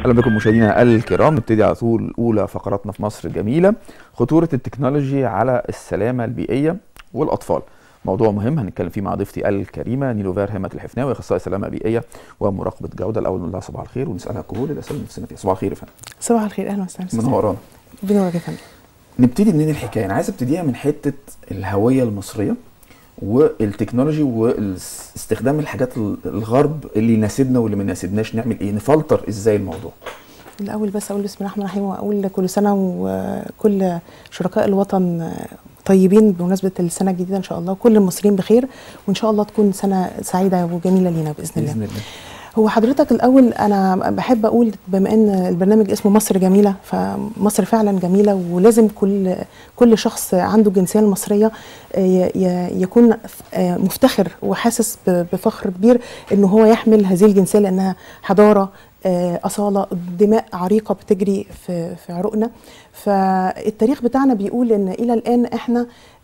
اهلا بكم مشاهدينا الكرام نبتدي على طول اولى فقراتنا في مصر الجميله خطوره التكنولوجي على السلامه البيئيه والاطفال موضوع مهم هنتكلم فيه مع ضيفتي الكريمه نيلوفير همه الحفناوي اخصائي سلامه بيئيه ومراقبه جوده الاول نقول لها صباح الخير ونسالها كل الاسئله اللي نفسنا فيها صباح الخير يا فندم صباح الخير اهلا وسهلا منورانا بنورك يا فندم نبتدي منين الحكايه انا عايز ابتديها من حته الهويه المصريه والتكنولوجي واستخدام الحاجات الغرب اللي يناسبنا واللي ما يناسبناش نعمل ايه نفلتر ازاي الموضوع الاول بس اقول بسم الله الرحمن الرحيم واقول كل سنه وكل شركاء الوطن طيبين بمناسبه السنه الجديده ان شاء الله وكل المصريين بخير وان شاء الله تكون سنه سعيده وجميله لينا باذن الله, باذن الله هو حضرتك الاول انا بحب اقول بما ان البرنامج اسمه مصر جميله فمصر فعلا جميله ولازم كل كل شخص عنده الجنسيه المصريه يكون مفتخر وحاسس بفخر كبير ان هو يحمل هذه الجنسيه لانها حضاره أصالة دماء عريقة بتجري في, في عروقنا فالتاريخ بتاعنا بيقول إن إلى الآن إحنا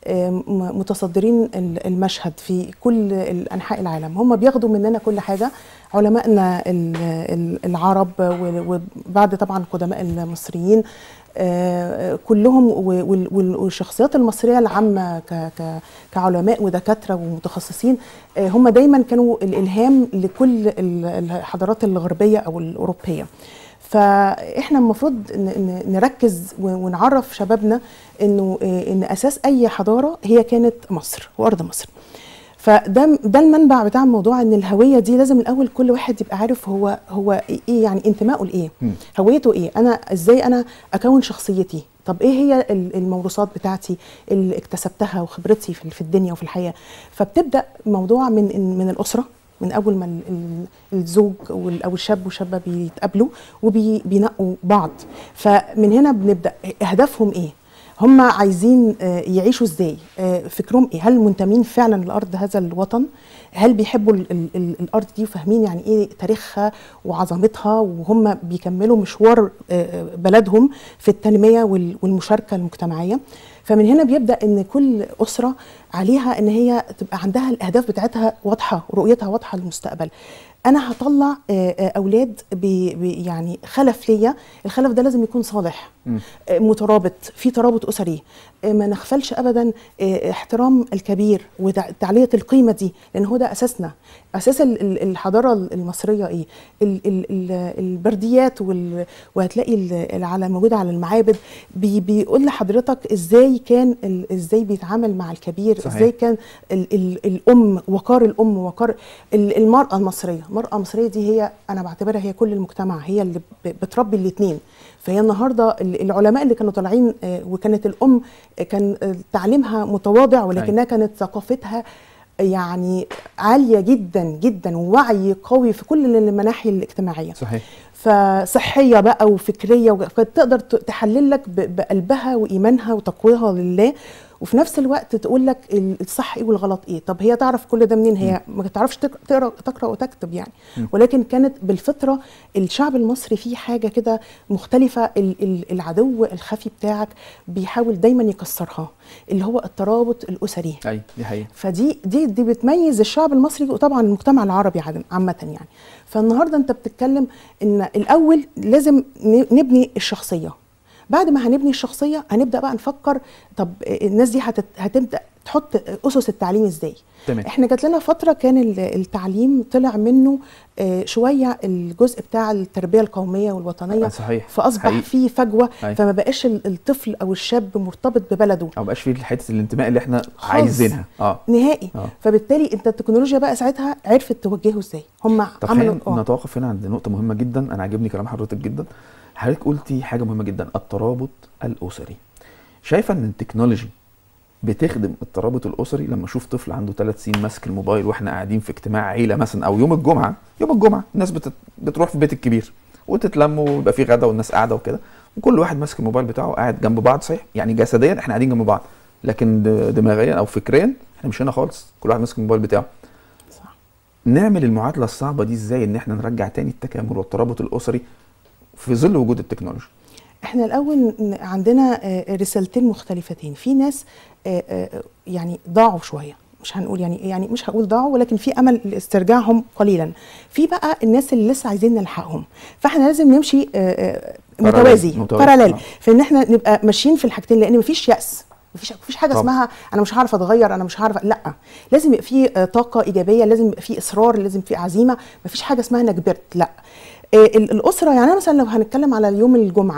متصدرين المشهد في كل أنحاء العالم هم بياخدوا مننا كل حاجة علمائنا العرب وبعد طبعا قدماء المصريين كلهم والشخصيات المصريه العامه كعلماء ودكاتره ومتخصصين هم دايما كانوا الالهام لكل الحضارات الغربيه او الاوروبيه فاحنا المفروض نركز ونعرف شبابنا انه ان اساس اي حضاره هي كانت مصر وارض مصر فده ده المنبع بتاع الموضوع ان الهويه دي لازم الاول كل واحد يبقى عارف هو هو ايه يعني انتمائه لايه هويته ايه انا ازاي انا اكون شخصيتي طب ايه هي الموروثات بتاعتي اللي اكتسبتها وخبرتي في الدنيا وفي الحياه فبتبدا موضوع من من الاسره من اول ما الزوج او الشاب والشابه بيتقابلوا وبينقوا بعض فمن هنا بنبدا اهدافهم ايه هم عايزين يعيشوا ازاي فكرهم ايه هل منتمين فعلا لارض هذا الوطن هل بيحبوا ال ال ال الارض دي وفاهمين يعني ايه تاريخها وعظمتها وهم بيكملوا مشوار بلدهم في التنميه والمشاركه المجتمعيه فمن هنا بيبدا ان كل اسره عليها ان هي تبقى عندها الاهداف بتاعتها واضحه ورؤيتها واضحه للمستقبل انا هطلع اولاد بي يعني خلف ليا الخلف ده لازم يكون صالح مترابط في ترابط اسري ما نغفلش ابدا احترام الكبير وتعليه القيمه دي لان هو ده اساسنا اساس الحضاره المصريه ايه البرديات وهتلاقي على موجوده على المعابد بي بيقول لحضرتك ازاي كان ازاي بيتعامل مع الكبير صحيح. ازاي كان ال ال الام وقار الام وقار المراه المصريه المراه المصريه دي هي انا بعتبرها هي كل المجتمع هي اللي بتربي الاثنين فهي النهارده العلماء اللي كانوا طالعين وكانت الام كان تعليمها متواضع ولكنها كانت ثقافتها يعني عاليه جدا جدا ووعي قوي في كل المناحي الاجتماعيه صحيح فصحيه بقى وفكريه وكانت تقدر تحلل لك بقلبها وايمانها وتقويها لله وفي نفس الوقت تقول لك الصح ايه والغلط ايه طب هي تعرف كل ده منين هي ما تعرفش تقرا تقرا وتكتب يعني ولكن كانت بالفطره الشعب المصري فيه حاجه كده مختلفه العدو الخفي بتاعك بيحاول دايما يكسرها اللي هو الترابط الاسري اي دي حقيقه فدي دي دي بتميز الشعب المصري وطبعا المجتمع العربي عامه يعني فالنهارده انت بتتكلم ان الاول لازم نبني الشخصيه بعد ما هنبني الشخصيه هنبدا بقى نفكر طب الناس دي هتت... هتبدا تحط اسس التعليم ازاي تمام. احنا جات لنا فتره كان التعليم طلع منه شويه الجزء بتاع التربيه القوميه والوطنيه صحيح فاصبح حقيقي. في فجوه أي. فما بقاش الطفل او الشاب مرتبط ببلده او بقاش في حته الانتماء اللي احنا خالص. عايزينها اه نهائي آه. فبالتالي انت التكنولوجيا بقى ساعتها عرفت توجهه ازاي هم طب عملوا خلينا نتوقف هنا عند نقطه مهمه جدا انا عاجبني كلام حضرتك جدا حضرتك قلتي حاجه مهمه جدا الترابط الاسري شايفه ان التكنولوجي بتخدم الترابط الاسري لما اشوف طفل عنده ثلاث سنين ماسك الموبايل واحنا قاعدين في اجتماع عيله مثلا او يوم الجمعه يوم الجمعه الناس بتت... بتروح في البيت الكبير وتتلم ويبقى في غدا والناس قاعده وكده وكل واحد ماسك الموبايل بتاعه قاعد جنب بعض صحيح يعني جسديا احنا قاعدين جنب بعض لكن د- دماغيا او فكريا احنا مش هنا خالص كل واحد ماسك الموبايل بتاعه صح. نعمل المعادله الصعبه دي ازاي ان احنا نرجع تاني التكامل والترابط الاسري في ظل وجود التكنولوجيا احنا الاول ن- عندنا آه، رسالتين مختلفتين في ناس آه، آه، يعني ضاعوا شويه مش هنقول يعني يعني مش هقول ضاعوا ولكن في امل لاسترجاعهم قليلا في بقى الناس اللي لسه عايزين نلحقهم فاحنا لازم نمشي آه، آه، باراليل، متوازي متوازي، باراليل آه. في ان احنا نبقى ماشيين في الحاجتين لان مفيش يأس مفيش مفيش حاجه طبعا. اسمها انا مش هعرف اتغير انا مش هعرف لا لازم يبقى في آه، طاقه ايجابيه لازم يبقى في اصرار لازم في عزيمه مفيش حاجه اسمها انا كبرت لا آه، ال- الاسره يعني أنا مثلا لو هنتكلم على يوم الجمعه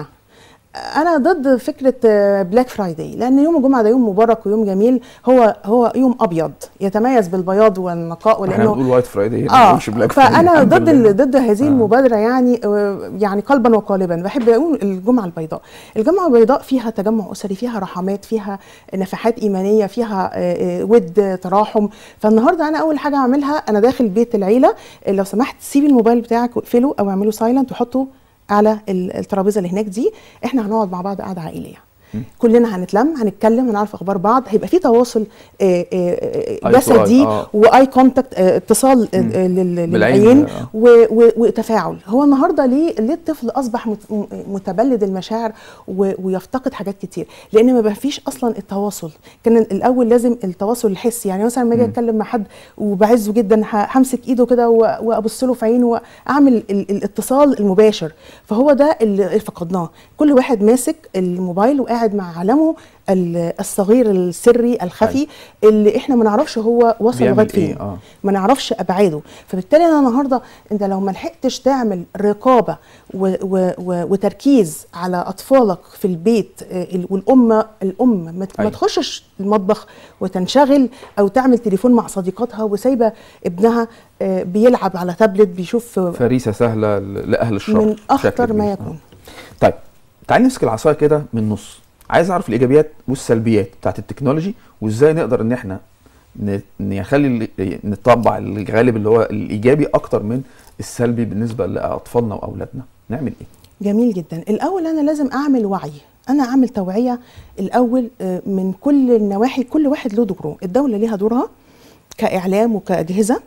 انا ضد فكره بلاك فرايداي لان يوم الجمعه ده يوم مبارك ويوم جميل هو هو يوم ابيض يتميز بالبياض والنقاء احنا ولانه بنقول وايت فرايداي ما اه بنقولش بلاك فرايداي فانا الحمد ضد لله. ال- ضد هذه آه. المبادره يعني آه، يعني قلبا وقالبا بحب اقول الجمعه البيضاء الجمعه البيضاء فيها تجمع اسري فيها رحمات فيها نفحات ايمانيه فيها آه، آه، ود تراحم فالنهارده انا اول حاجه اعملها انا داخل بيت العيله آه، لو سمحت سيبي الموبايل بتاعك واقفله او اعمله سايلنت وحطه على ال- الترابيزه اللي هناك دي احنا هنقعد مع بعض قعده عائليه كلنا هنتلم هنتكلم هنعرف اخبار بعض هيبقى في تواصل آه، آه، آه، Eye to eye، جسدي آه. واي كونتاكت اتصال آه، مم. آه، لل- بالعين، للعين آه. و- و- وتفاعل هو النهارده ليه ليه الطفل اصبح مت- م- متبلد المشاعر و- ويفتقد حاجات كتير لان ما بقى فيش اصلا التواصل كان الاول لازم التواصل الحسي يعني مثلا لما اجي مم. اتكلم مع حد وبعزه جدا ه- همسك ايده كده و- وابص له في عينه واعمل ال- الاتصال المباشر فهو ده اللي فقدناه كل واحد ماسك الموبايل وقاعد مع عالمه ال- الصغير السري الخفي اللي احنا ما نعرفش هو وصل بيعمل لغايه إيه؟ فين آه. ما نعرفش ابعاده فبالتالي انا النهارده انت لو ما لحقتش تعمل رقابه و و و وتركيز على اطفالك في البيت آه، ال- والام الام ما ت- ما أيوة. تخشش المطبخ وتنشغل او تعمل تليفون مع صديقاتها وسايبه ابنها آه، بيلعب على تابلت بيشوف فريسه سهله ل- لاهل الشر من بشكل اخطر ما كبير. يكون طيب تعالي نمسك العصايه كده من النص عايز اعرف الايجابيات والسلبيات بتاعت التكنولوجي وازاي نقدر ان احنا ن- نخلي ال- نطبع الغالب اللي هو الايجابي اكتر من السلبي بالنسبه لاطفالنا واولادنا نعمل ايه جميل جدا الاول انا لازم اعمل وعي انا اعمل توعيه الاول آه، من كل النواحي كل واحد له دوره الدوله ليها دورها كاعلام وكاجهزه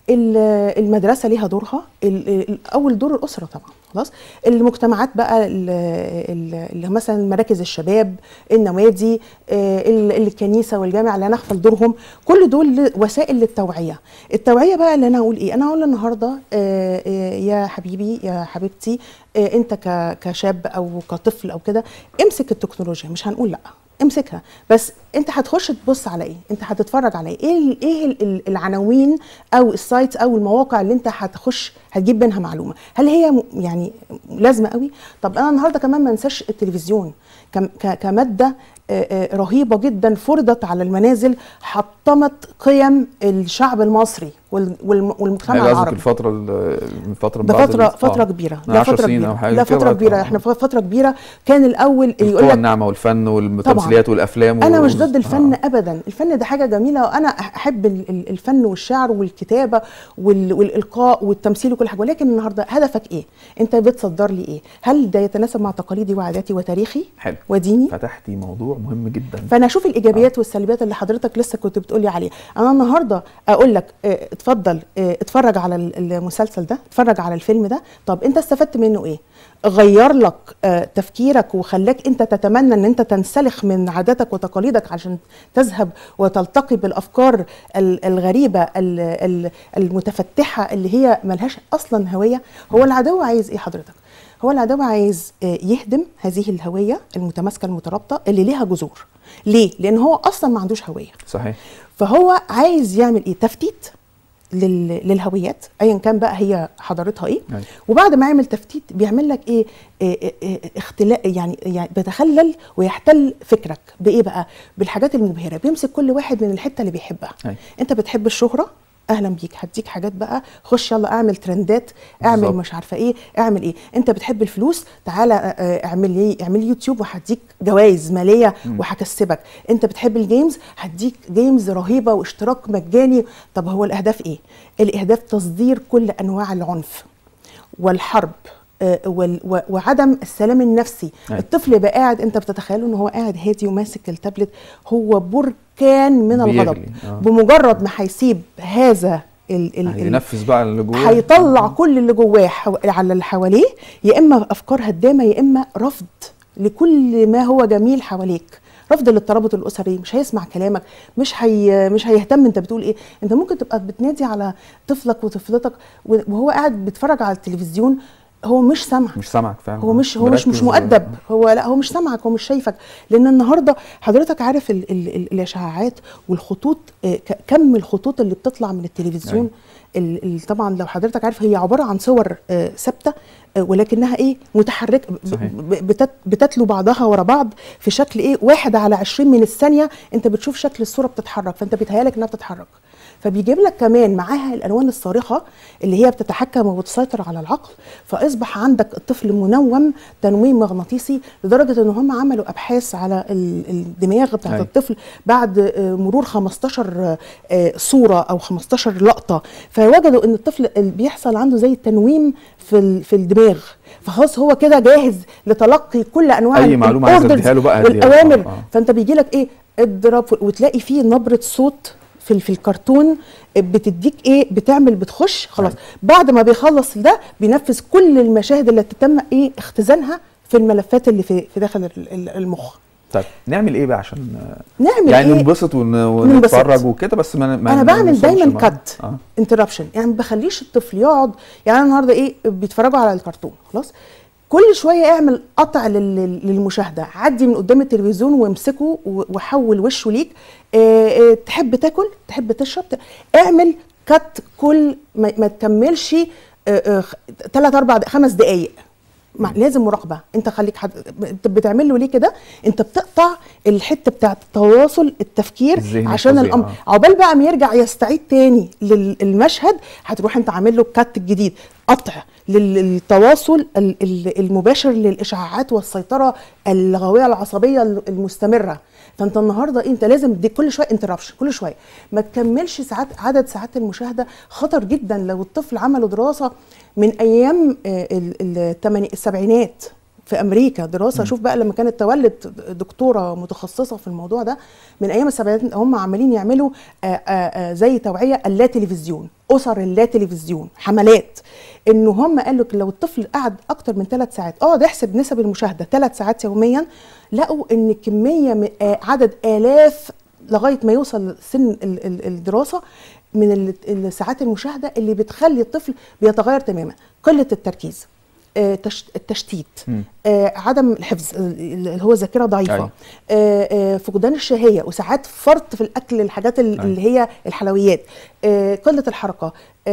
ال- المدرسه ليها دورها ال- ال- اول دور الاسره طبعا خلاص المجتمعات بقى ال- ال- اللي مثلا مراكز الشباب النوادي آه، ال- الكنيسه والجامع لا نغفل دورهم كل دول وسائل للتوعيه التوعيه بقى اللي انا اقول ايه انا اقول النهارده آه، آه، يا حبيبي يا حبيبتي آه، انت ك- كشاب او كطفل او كده امسك التكنولوجيا مش هنقول لا امسكها بس انت هتخش تبص على ايه انت هتتفرج على ايه ايه ال- ايه ال- ال- العناوين او السايتس او المواقع اللي انت هتخش هتجيب منها معلومه هل هي م- يعني لازمه قوي طب انا النهارده كمان ما انساش التلفزيون كم- ك- كماده آه، آه، رهيبه جدا فرضت على المنازل حطمت قيم الشعب المصري وال- والم- والمجتمع هل قصدك العربي الفتره ال- من فتره من بعد بفتره ال- فتره آه. كبيره من لا 10 فتره سنين كبيره او حاجه لا كده فتره بعد- كبيره آه. احنا ف- فتره كبيره كان الاول يقول القوى لك الناعمه والفن والتمثيليات والافلام انا و- مش ضد الفن آه. ابدا الفن ده حاجه جميله وانا احب ال- ال- الفن والشعر والكتابه وال- والالقاء والتمثيل وكل حاجه ولكن النهارده هدفك ايه انت بتصدر لي ايه هل ده يتناسب مع تقاليدي وعاداتي وتاريخي حلو وديني فتحتي موضوع مهم جدا فانا اشوف الايجابيات والسلبيات اللي حضرتك لسه كنت بتقولي عليها انا النهارده اقول لك اه، اتفضل اه، اتفرج على ال- المسلسل ده اتفرج على الفيلم ده طب انت استفدت منه ايه غير لك اه، تفكيرك وخلاك انت تتمنى ان انت تنسلخ من عاداتك وتقاليدك عشان تذهب وتلتقي بالافكار ال- الغريبه ال- ال- المتفتحه اللي هي ملهاش اصلا هويه هو العدو عايز ايه حضرتك هو العدو عايز آه، يهدم هذه الهويه المتماسكه المترابطه اللي ليها جذور ليه لان هو اصلا ما عندوش هويه صحيح فهو عايز يعمل ايه تفتيت لل- للهويات ايا كان بقى هي حضارتها ايه أيوة. وبعد ما يعمل تفتيت بيعمل لك ايه, إيه, إيه, إيه اختلاء يعني يعني بيتخلل ويحتل فكرك بايه بقى بالحاجات المبهره بيمسك كل واحد من الحته اللي بيحبها أيوة. انت بتحب الشهره اهلا بيك هديك حاجات بقى خش يلا اعمل ترندات اعمل بالظبط. مش عارفه ايه اعمل ايه انت بتحب الفلوس تعالى آه، آه، اعمل ايه اعمل يوتيوب وهديك جوائز ماليه وهكسبك انت بتحب الجيمز هديك جيمز رهيبه واشتراك مجاني طب هو الاهداف ايه الاهداف تصدير كل انواع العنف والحرب آه، وال- و- وعدم السلام النفسي أيوة. الطفل يبقى قاعد انت بتتخيله ان هو قاعد هادي وماسك التابلت هو بركان من بيغلي، الغضب آه. بمجرد ما هيسيب هذا ال ال ال ينفذ بقى اللي جواه هيطلع كل اللي جواه حو... على اللي حواليه يا اما افكار هدامه يا اما رفض لكل ما هو جميل حواليك رفض للترابط الاسري مش هيسمع كلامك مش هي مش هيهتم انت بتقول ايه انت ممكن تبقى بتنادي على طفلك وطفلتك وهو قاعد بيتفرج على التلفزيون هو مش سامعك مش سامعك فعلا هو مش هو مش مركز مش مؤدب هو لا هو مش سامعك هو مش شايفك لان النهارده حضرتك عارف ال ال ال الاشعاعات والخطوط آه، ك- كم الخطوط اللي بتطلع من التلفزيون ال ال طبعا لو حضرتك عارف هي عباره عن صور آه، ثابته آه، ولكنها ايه متحركه ب- صحيح. ب- بتت بتتلو بعضها ورا بعض في شكل ايه واحد على 20 من الثانيه انت بتشوف شكل الصوره بتتحرك فانت بيتهيالك انها بتتحرك فبيجيب لك كمان معاها الالوان الصارخه اللي هي بتتحكم وبتسيطر على العقل فاصبح عندك الطفل منوم تنويم مغناطيسي لدرجه ان هم عملوا ابحاث على ال- الدماغ بتاعت أيوة. الطفل بعد آه، مرور 15 آه، صوره او 15 لقطه فوجدوا ان الطفل ال- بيحصل عنده زي تنويم في ال- في الدماغ فخلاص هو كده جاهز لتلقي كل انواع أي ال- معلومة عايز الorders أديها له بقى هديها له. والاوامر آه، آه. فانت بيجي لك ايه اضرب وتلاقي فيه نبره صوت في ال- في الكرتون بتديك ايه بتعمل بتخش خلاص أيوة. بعد ما بيخلص ده بينفذ كل المشاهد اللي تتم ايه اختزانها في الملفات اللي في في داخل ال- ال- المخ طيب نعمل ايه بقى عشان آه، نعمل يعني ايه ننبسط ون- ننبسط. ونتفرج وكده بس ما ما انا ما بعمل نوصلش دايما لمرحلة- كات اه انتربشن يعني ما بخليش الطفل يقعد يعني انا النهارده ايه بيتفرجوا على الكرتون خلاص كل شويه اعمل قطع لل- للمشاهده عدي من قدام التلفزيون وامسكه و- وحول وشه ليك اه اه تحب تاكل تحب تشرب ت- اعمل كات كل ما, ما تكملش ثلاث اربع دق- خمس دقائق مع لازم مراقبه انت خليك حد انت بتعمل له ليه كده انت بتقطع الحته بتاعه التواصل التفكير الذهني عشان الفظيع، الامر آه. عقبال بقى ما يرجع يستعيد تاني للمشهد هتروح انت عامل له كات جديد قطع لل- للتواصل ال- ال- المباشر للاشعاعات والسيطره الغويه العصبيه المستمره فانت النهارده انت لازم دي كل شويه انتربشن كل شويه ما تكملش ساعات عدد ساعات المشاهده خطر جدا لو الطفل عملوا دراسه من ايام آه، ال- ال- التماني- السبعينات في امريكا دراسه شوف بقى لما كانت تولد دكتوره متخصصه في الموضوع ده من ايام السبعينات هم عمالين يعملوا آه، آه، آه، زي توعيه اللا تلفزيون اسر اللا تلفزيون حملات ان هم قالوا لو الطفل قعد اكتر من ثلاث ساعات اه ده يحسب نسب المشاهده ثلاث ساعات يوميا لقوا ان كميه من- آه، عدد الاف لغايه ما يوصل سن ال- ال- الدراسه من ال- الساعات المشاهده اللي بتخلي الطفل بيتغير تماما قله التركيز آه، تش- التشتيت مم. آه، عدم الحفظ اللي هو ذاكره ضعيفه أيوة. آه، آه، فقدان الشهيه وساعات فرط في الاكل الحاجات ال- أيوة. اللي هي الحلويات آه، قله الحركه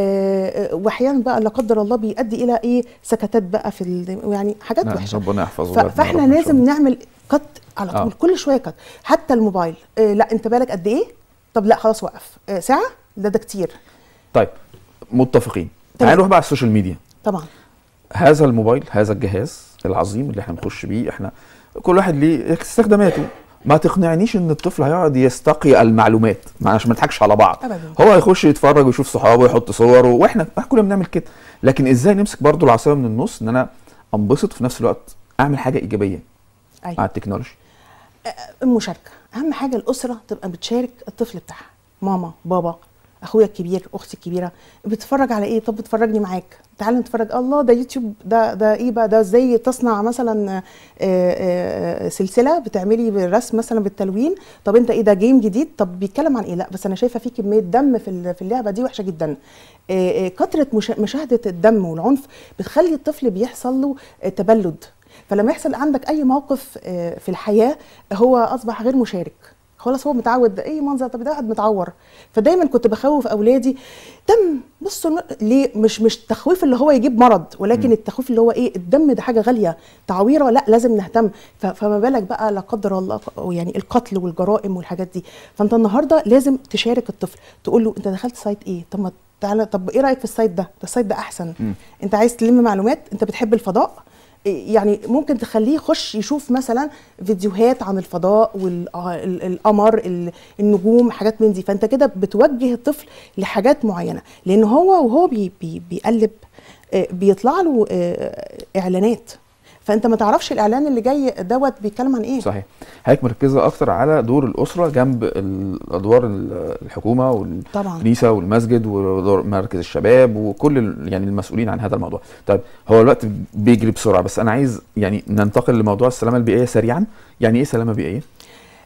آه، آه، واحيانا بقى لا قدر الله بيؤدي الى ايه سكتات بقى في ال- يعني حاجات نعم، وحشه ربنا يحفظه ف- ولادنا يا فاحنا رب إن شاء لازم الله. نعمل كت على طول آه. كل شويه كت حتى الموبايل آه، لا انت بالك قد ايه طب لا خلاص وقف آه، ساعه ده ده كتير طيب متفقين تمام. تعالى نروح بقى على السوشيال ميديا طبعا هذا الموبايل هذا الجهاز العظيم اللي احنا نخش بيه احنا كل واحد ليه استخداماته ما تقنعنيش ان الطفل هيقعد يستقي المعلومات ما عشان ما نضحكش على بعض أبداً. هو هيخش يتفرج ويشوف صحابه ويحط صوره واحنا إحنا كلنا بنعمل كده لكن ازاي نمسك برضو العصايه من النص ان انا انبسط في نفس الوقت اعمل حاجه ايجابيه مع ايوه التكنولوجي المشاركه اهم حاجه الاسره تبقى بتشارك الطفل بتاعها ماما بابا اخويا الكبير اختي الكبيره بتتفرج على ايه طب بتفرجني معاك تعالى نتفرج الله ده يوتيوب ده ده ايه بقى ده ازاي تصنع مثلا آه، آه، سلسله بتعملي بالرسم مثلا بالتلوين طب انت ايه ده جيم جديد طب بيتكلم عن ايه لا بس انا شايفه في كميه دم في ال- في اللعبه دي وحشه جدا آه، آه، كثره مشا- مشاهده الدم والعنف بتخلي الطفل بيحصل له آه، تبلد فلما يحصل عندك اي موقف آه، في الحياه هو اصبح غير مشارك خلاص هو متعود اي منظر طب ده واحد متعور فدايما كنت بخوف اولادي دم بصوا الم- ليه مش مش تخويف اللي هو يجيب مرض ولكن التخويف اللي هو ايه الدم ده حاجه غاليه تعويره لا لازم نهتم ف- فما بالك بقى لا قدر الله أو يعني القتل والجرائم والحاجات دي فانت النهارده لازم تشارك الطفل تقول له انت دخلت سايت ايه طب ما تعالى طب ايه رايك في السايت ده ده السايت ده احسن مم. انت عايز تلم معلومات انت بتحب الفضاء يعني ممكن تخليه يخش يشوف مثلا فيديوهات عن الفضاء والقمر النجوم حاجات من دي فانت كده بتوجه الطفل لحاجات معينه لان هو وهو بي بي بيقلب آه، بيطلع له آه، اعلانات فانت ما تعرفش الاعلان اللي جاي دوت بيتكلم عن ايه صحيح حضرتك مركزه اكتر على دور الاسره جنب الادوار ال- الحكومه طبعا والكنيسه والمسجد ودور مركز الشباب وكل ال- يعني المسؤولين عن هذا الموضوع طيب هو الوقت بيجري بسرعه بس انا عايز يعني ننتقل لموضوع السلامه البيئيه سريعا يعني ايه سلامه بيئيه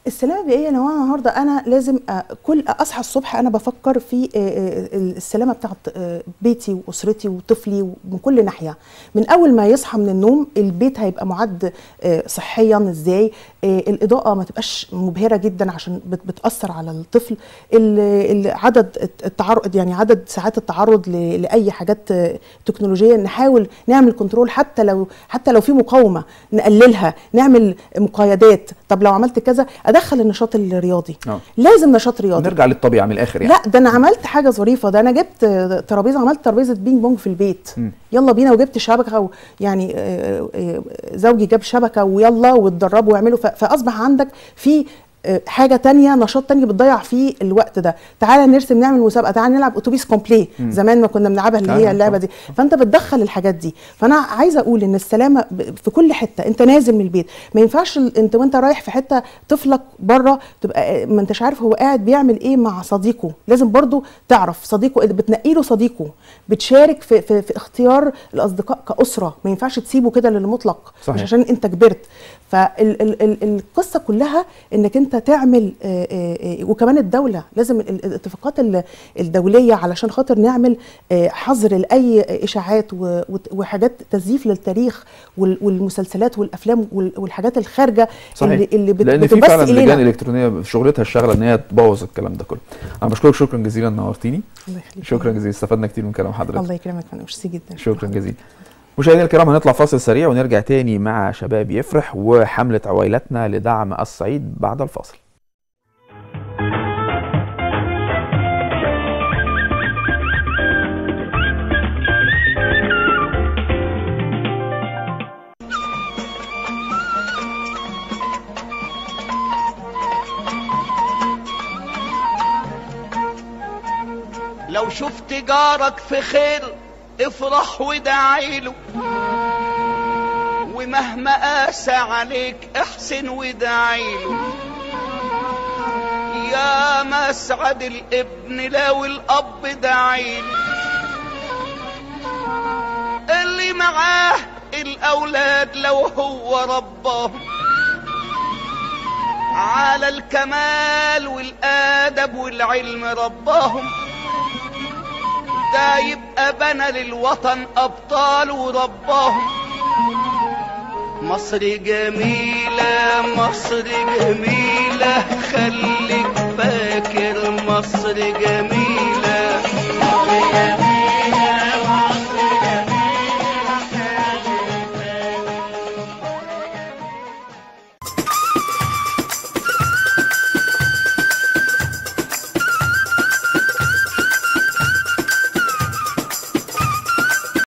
السلامه البيئيه لو انا النهارده انا لازم آه، كل اصحى الصبح انا بفكر في آه، آه، السلامه بتاعت آه، بيتي واسرتي وطفلي ومن كل ناحيه من اول ما يصحى من النوم البيت هيبقى معد آه، صحيا ازاي آه، الاضاءه ما تبقاش مبهره جدا عشان بت- بتاثر على الطفل ال- ال- عدد التعرض يعني عدد ساعات التعرض ل- لاي حاجات آه، تكنولوجيه نحاول نعمل كنترول حتى لو حتى لو في مقاومه نقللها نعمل مقايدات طب لو عملت كذا ادخل النشاط الرياضي اه لازم نشاط رياضي نرجع للطبيعه من الاخر يعني لا ده انا عملت حاجه ظريفه ده انا جبت آه، ترابيزه عملت ترابيزه بينج بونج في البيت مم. يلا بينا وجبت شبكه و يعني آه، آه، زوجي جاب شبكه ويلا واتدربوا واعملوا ف- فاصبح عندك في آه، حاجه تانية نشاط تاني بتضيع فيه الوقت ده تعالى نرسم نعمل مسابقه تعالى نلعب اتوبيس كومبلي مم. زمان ما كنا بنلعبها اللي آه، هي اللعبه دي فانت بتدخل الحاجات دي فانا عايزه اقول ان السلامه ب- في كل حته انت نازل من البيت ما ينفعش ال- انت وانت رايح في حته طفلك بره تبقى آه، ما انتش عارف هو قاعد بيعمل ايه مع صديقه لازم برضو تعرف صديقه إيه، بتنقي له صديقه بتشارك في, في, في اختيار الاصدقاء كاسره ما ينفعش تسيبه كده للمطلق صحيح. مش عشان انت كبرت فالقصه كلها انك انت تعمل آه، آه، آه، وكمان الدوله لازم ال- ال- الاتفاقات ال- الدوليه علشان خاطر نعمل آه، حظر لاي اشاعات و- وت- وحاجات تزييف للتاريخ وال- والمسلسلات والافلام وال- والحاجات الخارجه صحيح اللي اللي بت- لان في بتبث فعلا لجان الينا الكترونيه شغلتها الشغله ان هي تبوظ الكلام ده كله انا بشكرك شكرا جزيلا نورتيني الله يخليك شكرا جزيلا استفدنا كتير من كلام حضرتك الله يكرمك انا ميرسي جدا شكرا جزيلا مشاهدينا الكرام هنطلع فاصل سريع ونرجع تاني مع شباب يفرح وحملة عويلتنا لدعم الصعيد بعد الفاصل لو شفت جارك في خير افرح ودعيله ومهما قاسى عليك احسن ودعيله يا مسعد الابن لو الاب دعيله اللي معاه الاولاد لو هو رباهم على الكمال والادب والعلم رباهم ده يبقى بنى للوطن ابطال ورباهم مصر جميلة مصر جميلة خليك فاكر مصر جميلة